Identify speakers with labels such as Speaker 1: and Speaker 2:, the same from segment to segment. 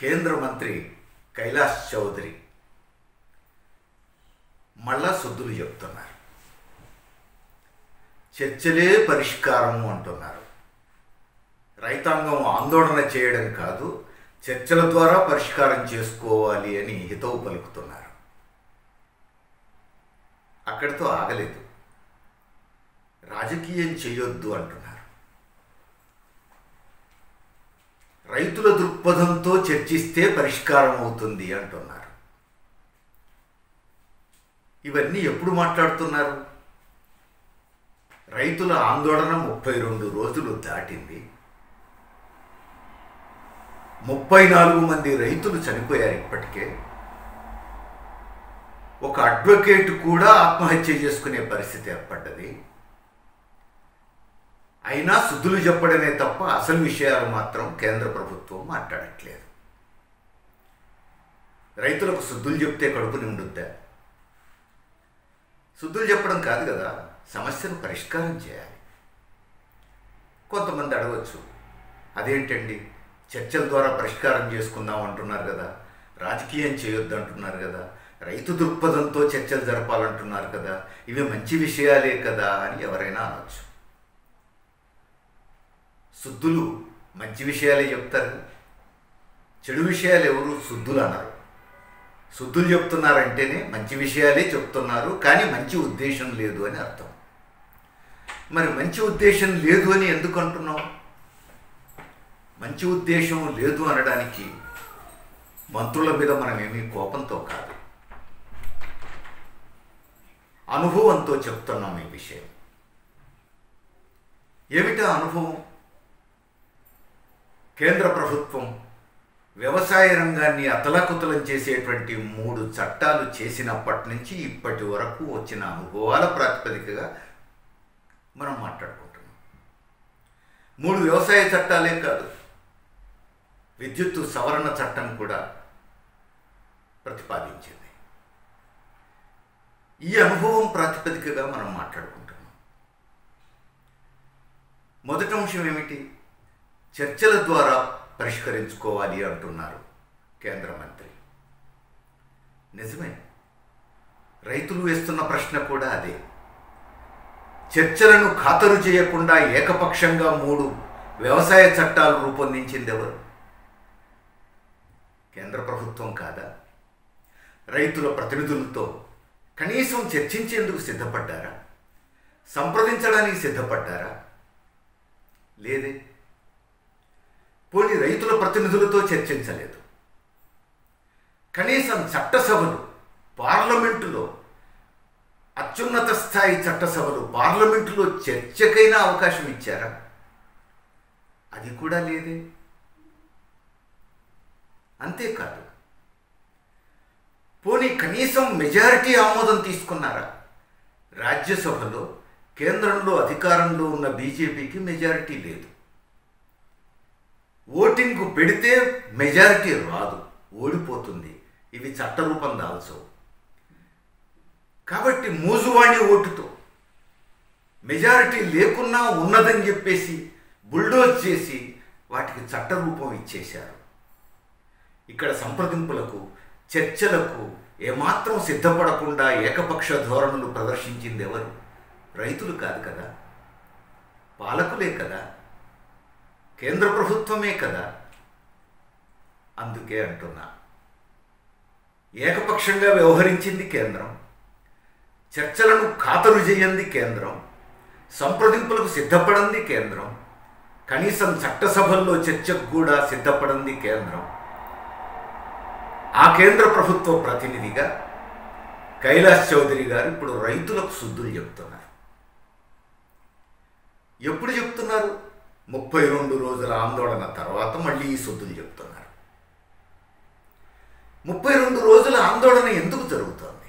Speaker 1: కేంద్ర మంత్రి కైలాష్ చౌదరి మళ్ళా శుద్ధులు చెప్తున్నారు చర్చలే పరిష్కారము అంటున్నారు రైతాంగం ఆందోళన చేయడం కాదు చర్చల ద్వారా పరిష్కారం చేసుకోవాలి అని హితవు పలుకుతున్నారు అక్కడితో ఆగలేదు రాజకీయం చేయొద్దు అంటున్నారు రైతుల దృక్పథంతో చర్చిస్తే పరిష్కారం అవుతుంది అంటున్నారు ఇవన్నీ ఎప్పుడు మాట్లాడుతున్నారు రైతుల ఆందోళన ముప్పై రెండు రోజులు దాటింది ముప్పై నాలుగు మంది రైతులు చనిపోయారు ఇప్పటికే ఒక అడ్వకేట్ కూడా ఆత్మహత్య చేసుకునే పరిస్థితి ఏర్పడ్డది అయినా శుద్ధులు చెప్పడమే తప్ప అసలు విషయాలు మాత్రం కేంద్ర ప్రభుత్వం మాట్లాడట్లేదు రైతులకు శుద్ధులు చెప్తే కడుపు నిండుద్దా శుద్ధులు చెప్పడం కాదు కదా సమస్యను పరిష్కారం చేయాలి కొంతమంది అడగచ్చు అదేంటండి చర్చల ద్వారా పరిష్కారం చేసుకుందాం అంటున్నారు కదా రాజకీయం చేయొద్దు అంటున్నారు కదా రైతు దృక్పథంతో చర్చలు జరపాలంటున్నారు కదా ఇవి మంచి విషయాలే కదా అని ఎవరైనా అనొచ్చు శుద్ధులు మంచి విషయాలే చెప్తారు చెడు విషయాలు ఎవరు శుద్ధులు అన్నారు శుద్ధులు చెప్తున్నారంటేనే మంచి విషయాలే చెప్తున్నారు కానీ మంచి ఉద్దేశం లేదు అని అర్థం మరి మంచి ఉద్దేశం లేదు అని ఎందుకు అంటున్నావు మంచి ఉద్దేశం లేదు అనడానికి మంత్రుల మీద మనం ఏమీ కోపంతో కాదు అనుభవంతో చెప్తున్నాం ఈ విషయం ఏమిటా అనుభవం కేంద్ర ప్రభుత్వం వ్యవసాయ రంగాన్ని అతలాకుతలం చేసేటువంటి మూడు చట్టాలు చేసినప్పటి నుంచి ఇప్పటి వరకు వచ్చిన అనుభవాల ప్రాతిపదికగా మనం మాట్లాడుకుంటున్నాం మూడు వ్యవసాయ చట్టాలే కాదు విద్యుత్తు సవరణ చట్టం కూడా ప్రతిపాదించింది ఈ అనుభవం ప్రాతిపదికగా మనం మాట్లాడుకుంటున్నాం మొదటి అంశం ఏమిటి చర్చల ద్వారా పరిష్కరించుకోవాలి అంటున్నారు కేంద్ర మంత్రి నిజమే రైతులు వేస్తున్న ప్రశ్న కూడా అదే చర్చలను ఖాతరు చేయకుండా ఏకపక్షంగా మూడు వ్యవసాయ చట్టాలు రూపొందించింది ఎవరు కేంద్ర ప్రభుత్వం కాదా రైతుల ప్రతినిధులతో కనీసం చర్చించేందుకు సిద్ధపడ్డారా సంప్రదించడానికి సిద్ధపడ్డారా లేదే పోనీ రైతుల ప్రతినిధులతో చర్చించలేదు కనీసం చట్టసభలు పార్లమెంటులో అత్యున్నత స్థాయి చట్టసభలు పార్లమెంటులో చర్చకైనా అవకాశం ఇచ్చారా అది కూడా లేదే అంతేకాదు పోనీ కనీసం మెజారిటీ ఆమోదం తీసుకున్నారా రాజ్యసభలో కేంద్రంలో అధికారంలో ఉన్న బీజేపీకి మెజారిటీ లేదు ఓటింగ్కు పెడితే మెజారిటీ రాదు ఓడిపోతుంది ఇవి చట్టరూపం దాల్చవు కాబట్టి మూజువాణి ఓటుతో మెజారిటీ లేకున్నా ఉన్నదని చెప్పేసి బుల్డోజ్ చేసి వాటికి చట్టరూపం ఇచ్చేశారు ఇక్కడ సంప్రదింపులకు చర్చలకు ఏమాత్రం సిద్ధపడకుండా ఏకపక్ష ధోరణులు ప్రదర్శించింది ఎవరు రైతులు కాదు కదా పాలకులే కదా కేంద్ర ప్రభుత్వమే కదా అందుకే అంటున్నా ఏకపక్షంగా వ్యవహరించింది కేంద్రం చర్చలను ఖాతరు చేయంది కేంద్రం సంప్రదింపులకు సిద్ధపడింది కేంద్రం కనీసం చట్టసభల్లో చర్చకు కూడా సిద్ధపడింది కేంద్రం ఆ కేంద్ర ప్రభుత్వ ప్రతినిధిగా కైలాష్ చౌదరి గారు ఇప్పుడు రైతులకు శుద్ధులు చెప్తున్నారు ఎప్పుడు చెప్తున్నారు ముప్పై రెండు రోజుల ఆందోళన తర్వాత మళ్ళీ ఈ శుద్ధులు చెప్తున్నారు ముప్పై రెండు రోజుల ఆందోళన ఎందుకు జరుగుతోంది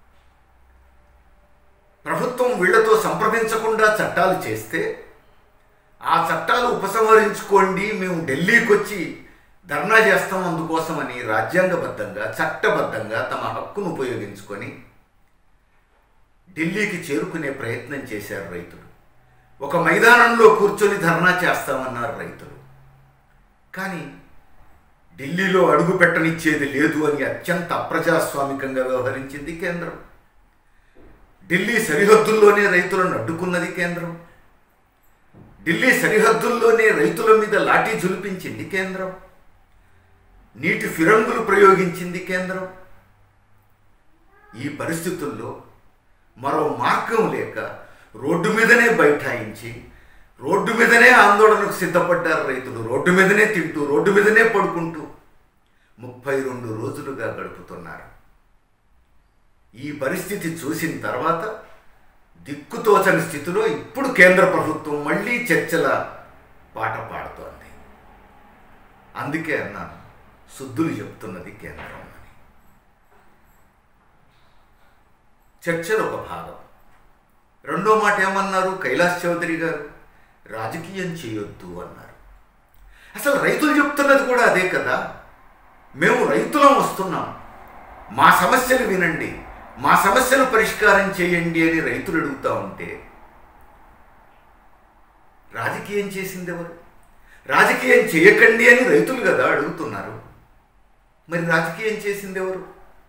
Speaker 1: ప్రభుత్వం వీళ్లతో సంప్రదించకుండా చట్టాలు చేస్తే ఆ చట్టాలు ఉపసంహరించుకోండి మేము ఢిల్లీకి వచ్చి ధర్నా చేస్తాం అందుకోసమని రాజ్యాంగబద్ధంగా చట్టబద్ధంగా తమ హక్కును ఉపయోగించుకొని ఢిల్లీకి చేరుకునే ప్రయత్నం చేశారు రైతులు ఒక మైదానంలో కూర్చొని ధర్నా చేస్తామన్నారు రైతులు కానీ ఢిల్లీలో అడుగు పెట్టనిచ్చేది లేదు అని అత్యంత అప్రజాస్వామికంగా వ్యవహరించింది కేంద్రం ఢిల్లీ సరిహద్దుల్లోనే రైతులను అడ్డుకున్నది కేంద్రం ఢిల్లీ సరిహద్దుల్లోనే రైతుల మీద లాఠీ జులిపించింది కేంద్రం నీటి ఫిరంగులు ప్రయోగించింది కేంద్రం ఈ పరిస్థితుల్లో మరో మార్గం లేక రోడ్డు మీదనే బైఠాయించి రోడ్డు మీదనే ఆందోళనకు సిద్ధపడ్డారు రైతులు రోడ్డు మీదనే తింటూ రోడ్డు మీదనే పడుకుంటూ ముప్పై రెండు రోజులుగా గడుపుతున్నారు ఈ పరిస్థితి చూసిన తర్వాత దిక్కుతోచని స్థితిలో ఇప్పుడు కేంద్ర ప్రభుత్వం మళ్ళీ చర్చల పాట పాడుతోంది అందుకే అన్నాను శుద్ధులు చెప్తున్నది కేంద్రం అని చర్చలు ఒక భాగం రెండో మాట ఏమన్నారు కైలాస్ చౌదరి గారు రాజకీయం చేయొద్దు అన్నారు అసలు రైతులు చెప్తున్నది కూడా అదే కదా మేము రైతులం వస్తున్నాం మా సమస్యలు వినండి మా సమస్యలు పరిష్కారం చేయండి అని రైతులు అడుగుతా ఉంటే రాజకీయం చేసింది ఎవరు రాజకీయం చేయకండి అని రైతులు కదా అడుగుతున్నారు మరి రాజకీయం చేసింది ఎవరు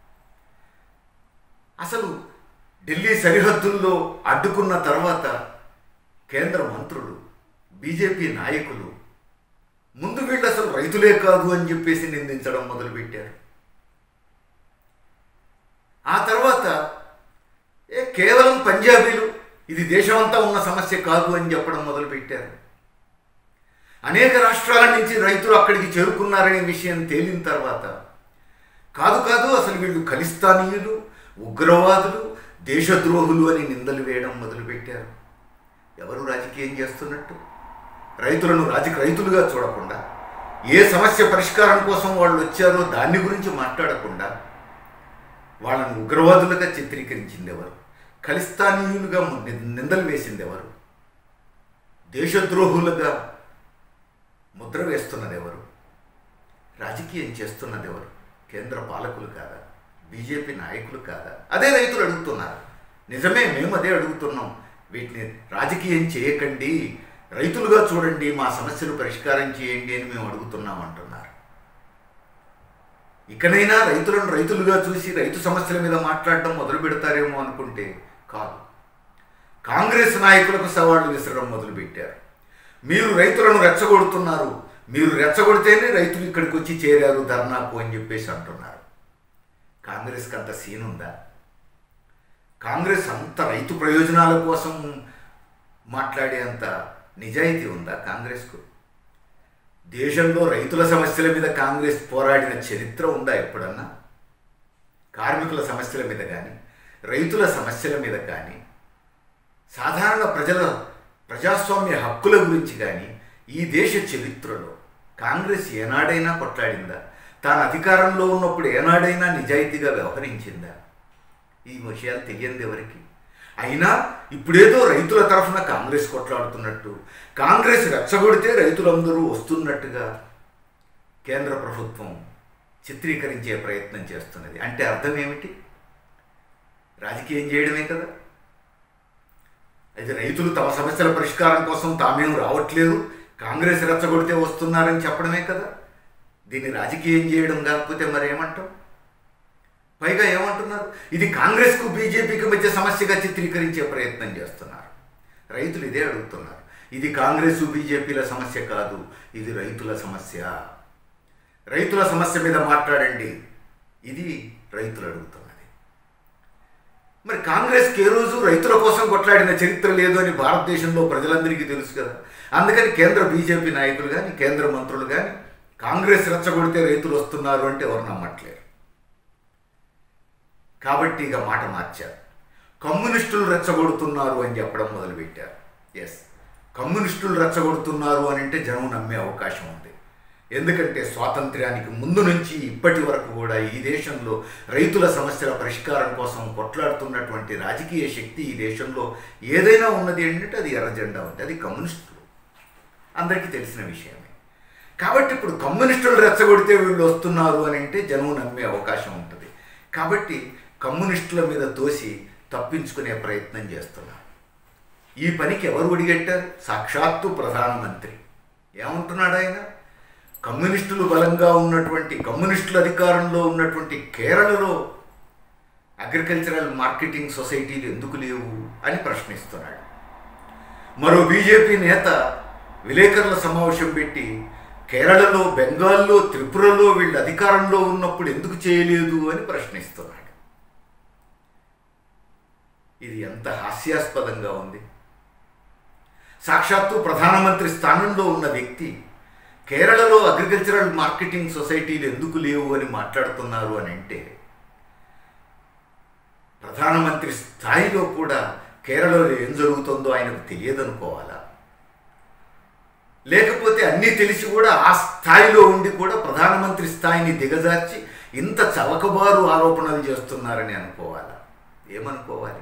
Speaker 1: అసలు ఢిల్లీ సరిహద్దుల్లో అడ్డుకున్న తర్వాత కేంద్ర మంత్రులు బీజేపీ నాయకులు ముందు వీళ్ళు అసలు రైతులే కాదు అని చెప్పేసి నిందించడం మొదలుపెట్టారు ఆ తర్వాత ఏ కేవలం పంజాబీలు ఇది దేశమంతా ఉన్న సమస్య కాదు అని చెప్పడం మొదలుపెట్టారు అనేక రాష్ట్రాల నుంచి రైతులు అక్కడికి చేరుకున్నారనే విషయం తేలిన తర్వాత కాదు కాదు అసలు వీళ్ళు ఖలిస్తానీయులు ఉగ్రవాదులు దేశద్రోహులు అని నిందలు వేయడం మొదలుపెట్టారు ఎవరు రాజకీయం చేస్తున్నట్టు రైతులను రాజక రైతులుగా చూడకుండా ఏ సమస్య పరిష్కారం కోసం వాళ్ళు వచ్చారో దాన్ని గురించి మాట్లాడకుండా వాళ్ళని ఉగ్రవాదులుగా చిత్రీకరించింది ఎవరు ఖలిస్తానీయులుగా నిందలు వేసింది ఎవరు దేశద్రోహులుగా ముద్ర వేస్తున్నది ఎవరు రాజకీయం చేస్తున్నది ఎవరు కేంద్ర పాలకులు కాదా బీజేపీ నాయకులు కాదా అదే రైతులు అడుగుతున్నారు నిజమే మేము అదే అడుగుతున్నాం వీటిని రాజకీయం చేయకండి రైతులుగా చూడండి మా సమస్యలు పరిష్కారం చేయండి అని మేము అడుగుతున్నాం అంటున్నారు ఇకనైనా రైతులను రైతులుగా చూసి రైతు సమస్యల మీద మాట్లాడడం మొదలు పెడతారేమో అనుకుంటే కాదు కాంగ్రెస్ నాయకులకు సవాళ్లు విసరడం మొదలుపెట్టారు మీరు రైతులను రెచ్చగొడుతున్నారు మీరు రెచ్చగొడితేనే రైతులు ఇక్కడికి వచ్చి చేరారు ధర్నాకు అని చెప్పేసి అంటున్నారు కాంగ్రెస్కి అంత సీన్ ఉందా కాంగ్రెస్ అంత రైతు ప్రయోజనాల కోసం మాట్లాడే అంత నిజాయితీ ఉందా కాంగ్రెస్కు దేశంలో రైతుల సమస్యల మీద కాంగ్రెస్ పోరాడిన చరిత్ర ఉందా ఎప్పుడన్నా కార్మికుల సమస్యల మీద కానీ రైతుల సమస్యల మీద కానీ సాధారణ ప్రజల ప్రజాస్వామ్య హక్కుల గురించి కానీ ఈ దేశ చరిత్రలో కాంగ్రెస్ ఏనాడైనా కొట్లాడిందా తాను అధికారంలో ఉన్నప్పుడు ఏనాడైనా నిజాయితీగా వ్యవహరించిందా ఈ విషయాలు తెలియంది ఎవరికి అయినా ఇప్పుడేదో రైతుల తరఫున కాంగ్రెస్ కొట్లాడుతున్నట్టు కాంగ్రెస్ రెచ్చగొడితే రైతులందరూ వస్తున్నట్టుగా కేంద్ర ప్రభుత్వం చిత్రీకరించే ప్రయత్నం చేస్తున్నది అంటే అర్థం ఏమిటి రాజకీయం చేయడమే కదా అయితే రైతులు తమ సమస్యల పరిష్కారం కోసం తామేం రావట్లేదు కాంగ్రెస్ రెచ్చగొడితే వస్తున్నారని చెప్పడమే కదా దీన్ని రాజకీయం చేయడం కాకపోతే మరి ఏమంటాం పైగా ఏమంటున్నారు ఇది కాంగ్రెస్కు బీజేపీకి మధ్య సమస్యగా చిత్రీకరించే ప్రయత్నం చేస్తున్నారు రైతులు ఇదే అడుగుతున్నారు ఇది కాంగ్రెస్ బీజేపీల సమస్య కాదు ఇది రైతుల సమస్య రైతుల సమస్య మీద మాట్లాడండి ఇది రైతులు అడుగుతున్నది మరి కాంగ్రెస్కి ఏ రోజు రైతుల కోసం కొట్లాడిన చరిత్ర లేదు అని భారతదేశంలో ప్రజలందరికీ తెలుసు కదా అందుకని కేంద్ర బీజేపీ నాయకులు కానీ కేంద్ర మంత్రులు కానీ కాంగ్రెస్ రెచ్చగొడితే రైతులు వస్తున్నారు అంటే ఎవరు నమ్మట్లేరు కాబట్టి ఇక మాట మార్చారు కమ్యూనిస్టులు రెచ్చగొడుతున్నారు అని చెప్పడం మొదలుపెట్టారు ఎస్ కమ్యూనిస్టులు రెచ్చగొడుతున్నారు అని అంటే జనం నమ్మే అవకాశం ఉంది ఎందుకంటే స్వాతంత్ర్యానికి ముందు నుంచి ఇప్పటి వరకు కూడా ఈ దేశంలో రైతుల సమస్యల పరిష్కారం కోసం కొట్లాడుతున్నటువంటి రాజకీయ శక్తి ఈ దేశంలో ఏదైనా ఉన్నది ఏంటంటే అది ఎర్ర జెండా ఉంది అది కమ్యూనిస్టులు అందరికీ తెలిసిన విషయమే కాబట్టి ఇప్పుడు కమ్యూనిస్టులు రెచ్చగొడితే వీళ్ళు వస్తున్నారు అని అంటే జనం నమ్మే అవకాశం ఉంటుంది కాబట్టి కమ్యూనిస్టుల మీద తోసి తప్పించుకునే ప్రయత్నం చేస్తున్నారు ఈ పనికి ఎవరు ఒడిగట్టారు సాక్షాత్తు ప్రధానమంత్రి ఏమంటున్నాడు ఆయన కమ్యూనిస్టులు బలంగా ఉన్నటువంటి కమ్యూనిస్టుల అధికారంలో ఉన్నటువంటి కేరళలో అగ్రికల్చరల్ మార్కెటింగ్ సొసైటీలు ఎందుకు లేవు అని ప్రశ్నిస్తున్నాడు మరో బీజేపీ నేత విలేకరుల సమావేశం పెట్టి కేరళలో బెంగాల్లో త్రిపురలో వీళ్ళు అధికారంలో ఉన్నప్పుడు ఎందుకు చేయలేదు అని ప్రశ్నిస్తున్నాడు ఇది ఎంత హాస్యాస్పదంగా ఉంది సాక్షాత్తు ప్రధానమంత్రి స్థానంలో ఉన్న వ్యక్తి కేరళలో అగ్రికల్చరల్ మార్కెటింగ్ సొసైటీలు ఎందుకు లేవు అని మాట్లాడుతున్నారు అని అంటే ప్రధానమంత్రి స్థాయిలో కూడా కేరళలో ఏం జరుగుతుందో ఆయనకు తెలియదనుకోవాలా లేకపోతే అన్నీ తెలిసి కూడా ఆ స్థాయిలో ఉండి కూడా ప్రధానమంత్రి స్థాయిని దిగజార్చి ఇంత చవకబారు ఆరోపణలు చేస్తున్నారని అనుకోవాలా ఏమనుకోవాలి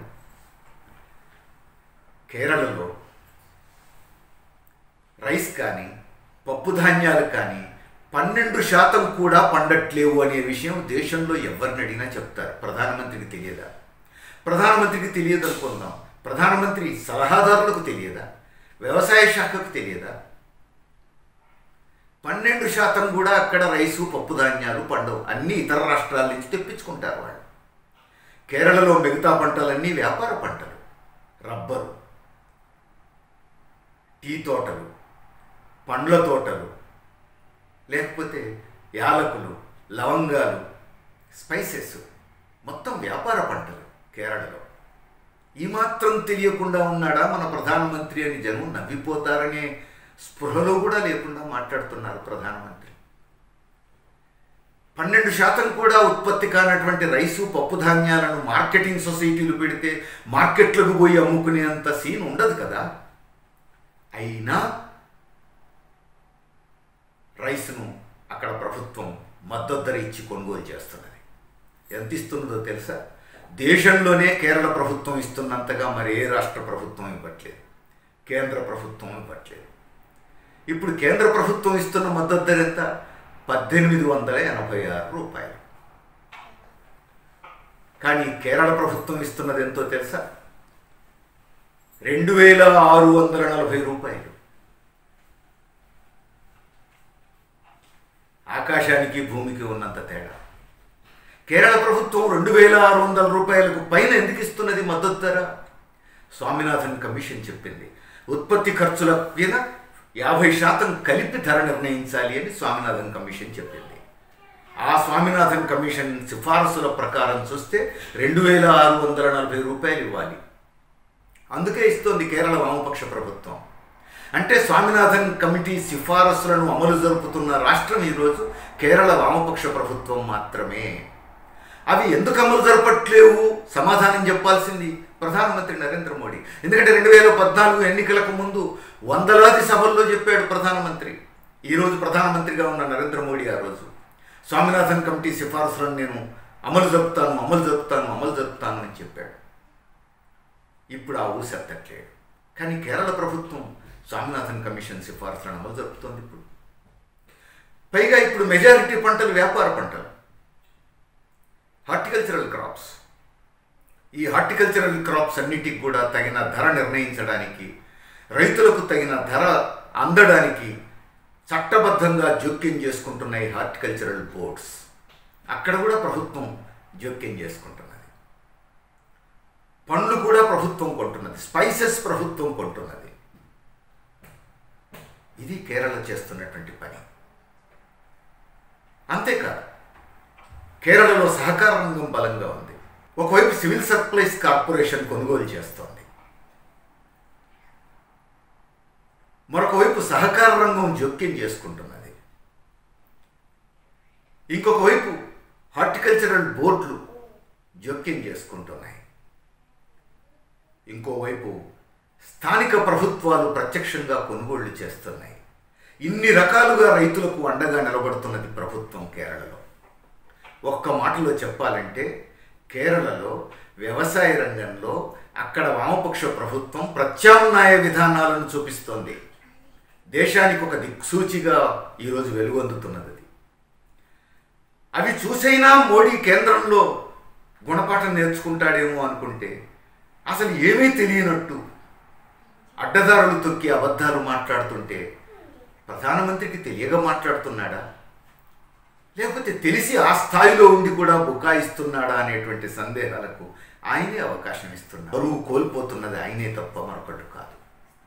Speaker 1: కేరళలో రైస్ కానీ పప్పు ధాన్యాలు కానీ పన్నెండు శాతం కూడా పండట్లేవు అనే విషయం దేశంలో ఎవరిని అడిగినా చెప్తారు ప్రధానమంత్రికి తెలియదా ప్రధానమంత్రికి తెలియదు అనుకుందాం ప్రధానమంత్రి సలహాదారులకు తెలియదా వ్యవసాయ శాఖకు తెలియదా పన్నెండు శాతం కూడా అక్కడ రైసు పప్పు ధాన్యాలు పండవు అన్ని ఇతర రాష్ట్రాల నుంచి తెప్పించుకుంటారు వాళ్ళు కేరళలో మిగతా పంటలన్నీ వ్యాపార పంటలు రబ్బరు టీ తోటలు పండ్ల తోటలు లేకపోతే యాలకులు లవంగాలు స్పైసెస్ మొత్తం వ్యాపార పంటలు కేరళలో ఈ మాత్రం తెలియకుండా ఉన్నాడా మన ప్రధానమంత్రి అని జనం నవ్విపోతారనే స్పృహలో కూడా లేకుండా మాట్లాడుతున్నారు ప్రధానమంత్రి పన్నెండు శాతం కూడా ఉత్పత్తి కానటువంటి రైసు పప్పు ధాన్యాలను మార్కెటింగ్ సొసైటీలు పెడితే మార్కెట్లకు పోయి అమ్ముకునేంత సీన్ ఉండదు కదా అయినా రైస్ను అక్కడ ప్రభుత్వం మద్దతు ధర ఇచ్చి కొనుగోలు చేస్తున్నది ఎంత ఇస్తున్నదో తెలుసా దేశంలోనే కేరళ ప్రభుత్వం ఇస్తున్నంతగా మరి ఏ రాష్ట్ర ప్రభుత్వం ఇవ్వట్లేదు కేంద్ర ప్రభుత్వం ఇవ్వట్లేదు ఇప్పుడు కేంద్ర ప్రభుత్వం ఇస్తున్న మద్దతు ధర ఎంత పద్దెనిమిది వందల ఎనభై ఆరు రూపాయలు కానీ కేరళ ప్రభుత్వం ఇస్తున్నది ఎంతో తెలుసా రెండు వేల ఆరు వందల నలభై రూపాయలు ఆకాశానికి భూమికి ఉన్నంత తేడా కేరళ ప్రభుత్వం రెండు వేల ఆరు వందల రూపాయలకు పైన ఎందుకు ఇస్తున్నది మద్దతు ధర స్వామినాథన్ కమిషన్ చెప్పింది ఉత్పత్తి ఖర్చుల మీద యాభై శాతం కలిపి ధర నిర్ణయించాలి అని స్వామినాథన్ కమిషన్ చెప్పింది ఆ స్వామినాథన్ కమిషన్ సిఫారసుల ప్రకారం చూస్తే రెండు వేల ఆరు వందల నలభై రూపాయలు ఇవ్వాలి అందుకే ఇస్తోంది కేరళ వామపక్ష ప్రభుత్వం అంటే స్వామినాథన్ కమిటీ సిఫారసులను అమలు జరుపుతున్న రాష్ట్రం ఈరోజు కేరళ వామపక్ష ప్రభుత్వం మాత్రమే అవి ఎందుకు అమలు జరపట్లేవు సమాధానం చెప్పాల్సింది ప్రధానమంత్రి నరేంద్ర మోడీ ఎందుకంటే రెండు వేల పద్నాలుగు ఎన్నికలకు ముందు వందలాది సభల్లో చెప్పాడు ప్రధానమంత్రి ఈరోజు ప్రధానమంత్రిగా ఉన్న నరేంద్ర మోడీ ఆ రోజు స్వామినాథన్ కమిటీ సిఫారసులను నేను అమలు జరుపుతాను అమలు జరుపుతాను అమలు జరుపుతాను అని చెప్పాడు ఇప్పుడు ఆ ఊసి ఎత్తట్లేడు కానీ కేరళ ప్రభుత్వం స్వామినాథన్ కమిషన్ సిఫారసులను అమలు జరుపుతోంది ఇప్పుడు పైగా ఇప్పుడు మెజారిటీ పంటలు వ్యాపార పంటలు హార్టికల్చరల్ క్రాప్స్ ఈ హార్టికల్చరల్ క్రాప్స్ అన్నిటికి కూడా తగిన ధర నిర్ణయించడానికి రైతులకు తగిన ధర అందడానికి చట్టబద్ధంగా జోక్యం చేసుకుంటున్నాయి హార్టికల్చరల్ బోర్డ్స్ అక్కడ కూడా ప్రభుత్వం జోక్యం చేసుకుంటున్నది పండ్లు కూడా ప్రభుత్వం కొంటున్నది స్పైసెస్ ప్రభుత్వం కొంటున్నది ఇది కేరళ చేస్తున్నటువంటి పని అంతేకాదు కేరళలో సహకార రంగం బలంగా ఉంది ఒకవైపు సివిల్ సప్లైస్ కార్పొరేషన్ కొనుగోలు చేస్తోంది మరొక వైపు సహకార రంగం జోక్యం చేసుకుంటున్నది ఇంకొక వైపు హార్టికల్చరల్ బోర్డులు జోక్యం చేసుకుంటున్నాయి ఇంకోవైపు స్థానిక ప్రభుత్వాలు ప్రత్యక్షంగా కొనుగోళ్లు చేస్తున్నాయి ఇన్ని రకాలుగా రైతులకు అండగా నిలబడుతున్నది ప్రభుత్వం కేరళలో ఒక్క మాటలో చెప్పాలంటే కేరళలో వ్యవసాయ రంగంలో అక్కడ వామపక్ష ప్రభుత్వం ప్రత్యామ్నాయ విధానాలను చూపిస్తోంది దేశానికి ఒక దిక్సూచిగా ఈరోజు వెలుగొందుతున్నది అది అవి చూసైనా మోడీ కేంద్రంలో గుణపాఠం నేర్చుకుంటాడేమో అనుకుంటే అసలు ఏమీ తెలియనట్టు అడ్డదారులు తొక్కి అబద్ధాలు మాట్లాడుతుంటే ప్రధానమంత్రికి తెలియక మాట్లాడుతున్నాడా లేకపోతే తెలిసి ఆ స్థాయిలో ఉండి కూడా బుకాయిస్తున్నాడా అనేటువంటి సందేహాలకు ఆయనే అవకాశం ఇస్తున్నారు బరువు కోల్పోతున్నది ఆయనే తప్ప మరొకటి కాదు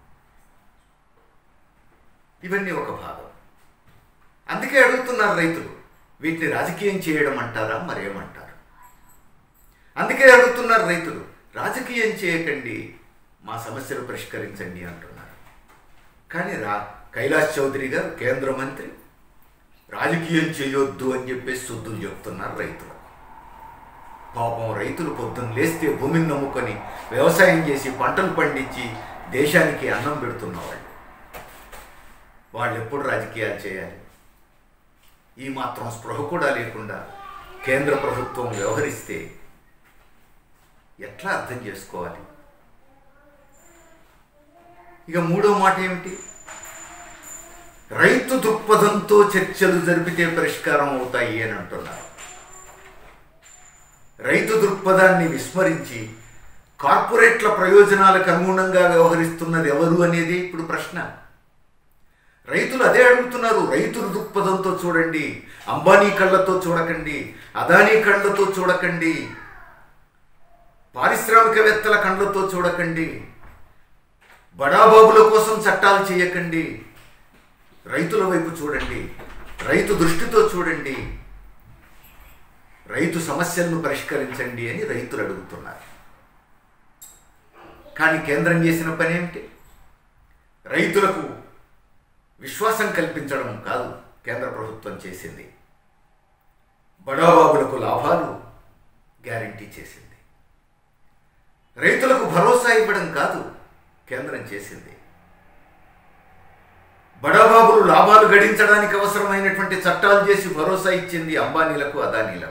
Speaker 1: ఇవన్నీ ఒక భాగం అందుకే అడుగుతున్నారు రైతులు వీటిని రాజకీయం చేయడం అంటారా మరేమంటారు అందుకే అడుగుతున్నారు రైతులు రాజకీయం చేయకండి మా సమస్యలు పరిష్కరించండి అంటున్నారు కానీ రా కైలాష్ చౌదరి గారు కేంద్ర మంత్రి రాజకీయం చేయొద్దు అని చెప్పేసి శుద్ధులు చెప్తున్నారు రైతులు పాపం రైతులు పొద్దున్న లేస్తే భూమిని నమ్ముకొని వ్యవసాయం చేసి పంటలు పండించి దేశానికి అన్నం పెడుతున్నవాళ్ళు వాళ్ళు ఎప్పుడు రాజకీయాలు చేయాలి ఈ మాత్రం స్పృహ కూడా లేకుండా కేంద్ర ప్రభుత్వం వ్యవహరిస్తే ఎట్లా అర్థం చేసుకోవాలి ఇక మూడో మాట ఏమిటి రైతు దృక్పథంతో చర్చలు జరిపితే పరిష్కారం అవుతాయి అని అంటున్నారు రైతు దృక్పథాన్ని విస్మరించి కార్పొరేట్ల ప్రయోజనాలకు అనుగుణంగా వ్యవహరిస్తున్నది ఎవరు అనేది ఇప్పుడు ప్రశ్న రైతులు అదే అడుగుతున్నారు రైతుల దృక్పథంతో చూడండి అంబానీ కళ్ళతో చూడకండి అదానీ కళ్ళతో చూడకండి పారిశ్రామికవేత్తల కళ్ళతో చూడకండి బడాబాబుల కోసం చట్టాలు చేయకండి రైతుల వైపు చూడండి రైతు దృష్టితో చూడండి రైతు సమస్యలను పరిష్కరించండి అని రైతులు అడుగుతున్నారు కానీ కేంద్రం చేసిన పని ఏమిటి రైతులకు విశ్వాసం కల్పించడం కాదు కేంద్ర ప్రభుత్వం చేసింది బడాబాబులకు లాభాలు గ్యారంటీ చేసింది రైతులకు భరోసా ఇవ్వడం కాదు కేంద్రం చేసింది బడాబాబులు లాభాలు గడించడానికి అవసరమైనటువంటి చట్టాలు చేసి భరోసా ఇచ్చింది అంబానీలకు అదానీలకు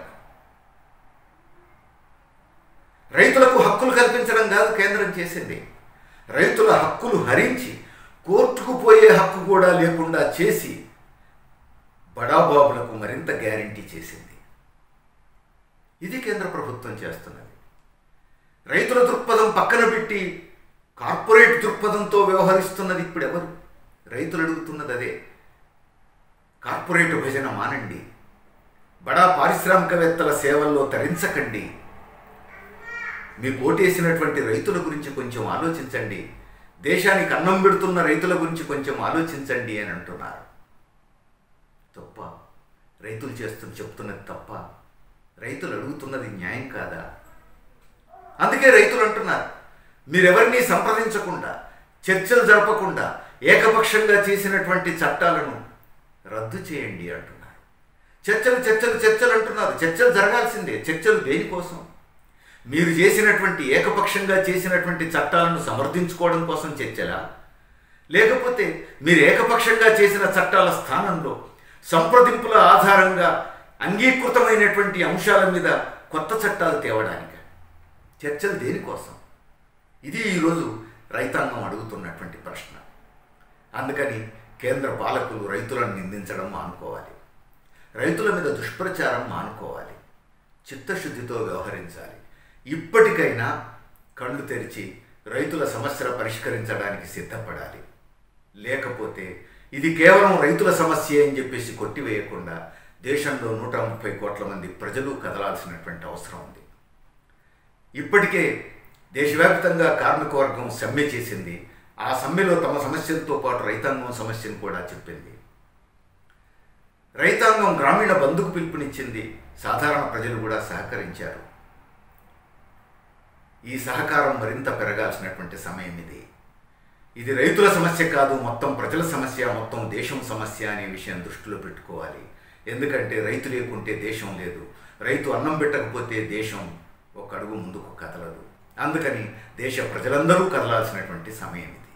Speaker 1: రైతులకు హక్కులు కల్పించడం కాదు కేంద్రం చేసింది రైతుల హక్కులు హరించి కోర్టుకు పోయే హక్కు కూడా లేకుండా చేసి బడాబాబులకు మరింత గ్యారంటీ చేసింది ఇది కేంద్ర ప్రభుత్వం చేస్తున్నది రైతుల దృక్పథం పక్కన పెట్టి కార్పొరేట్ దృక్పథంతో వ్యవహరిస్తున్నది ఇప్పుడు ఎవరు రైతులు అడుగుతున్నది అదే కార్పొరేట్ భజన మానండి బడా పారిశ్రామికవేత్తల సేవల్లో తరించకండి మీకు ఓటేసినటువంటి రైతుల గురించి కొంచెం ఆలోచించండి దేశానికి అన్నం పెడుతున్న రైతుల గురించి కొంచెం ఆలోచించండి అని అంటున్నారు తప్ప రైతులు చేస్తు చెప్తున్నది తప్ప రైతులు అడుగుతున్నది న్యాయం కాదా అందుకే రైతులు అంటున్నారు మీరెవరిని సంప్రదించకుండా చర్చలు జరపకుండా ఏకపక్షంగా చేసినటువంటి చట్టాలను రద్దు చేయండి అంటున్నారు చర్చలు చర్చలు చర్చలు అంటున్నారు చర్చలు జరగాల్సిందే చర్చలు దేనికోసం మీరు చేసినటువంటి ఏకపక్షంగా చేసినటువంటి చట్టాలను సమర్థించుకోవడం కోసం చర్చలా లేకపోతే మీరు ఏకపక్షంగా చేసిన చట్టాల స్థానంలో సంప్రదింపుల ఆధారంగా అంగీకృతమైనటువంటి అంశాల మీద కొత్త చట్టాలు తేవడానికి చర్చలు దేనికోసం ఇది ఈరోజు రైతాంగం అడుగుతున్నటువంటి ప్రశ్న అందుకని కేంద్ర పాలకులు రైతులను నిందించడం మానుకోవాలి రైతుల మీద దుష్ప్రచారం మానుకోవాలి చిత్తశుద్ధితో వ్యవహరించాలి ఇప్పటికైనా కళ్ళు తెరిచి రైతుల సమస్యల పరిష్కరించడానికి సిద్ధపడాలి లేకపోతే ఇది కేవలం రైతుల సమస్య అని చెప్పేసి కొట్టివేయకుండా దేశంలో నూట ముప్పై కోట్ల మంది ప్రజలు కదలాల్సినటువంటి అవసరం ఉంది ఇప్పటికే దేశవ్యాప్తంగా కార్మిక వర్గం సమ్మె చేసింది ఆ సమ్మెలో తమ సమస్యలతో పాటు రైతాంగం సమస్యను కూడా చెప్పింది రైతాంగం గ్రామీణ బంధుకు పిలుపునిచ్చింది సాధారణ ప్రజలు కూడా సహకరించారు ఈ సహకారం మరింత పెరగాల్సినటువంటి సమయం ఇది ఇది రైతుల సమస్య కాదు మొత్తం ప్రజల సమస్య మొత్తం దేశం సమస్య అనే విషయం దృష్టిలో పెట్టుకోవాలి ఎందుకంటే రైతు లేకుంటే దేశం లేదు రైతు అన్నం పెట్టకపోతే దేశం ఒక అడుగు ముందుకు కదలదు అందుకని దేశ ప్రజలందరూ కదలాల్సినటువంటి సమయం ఇది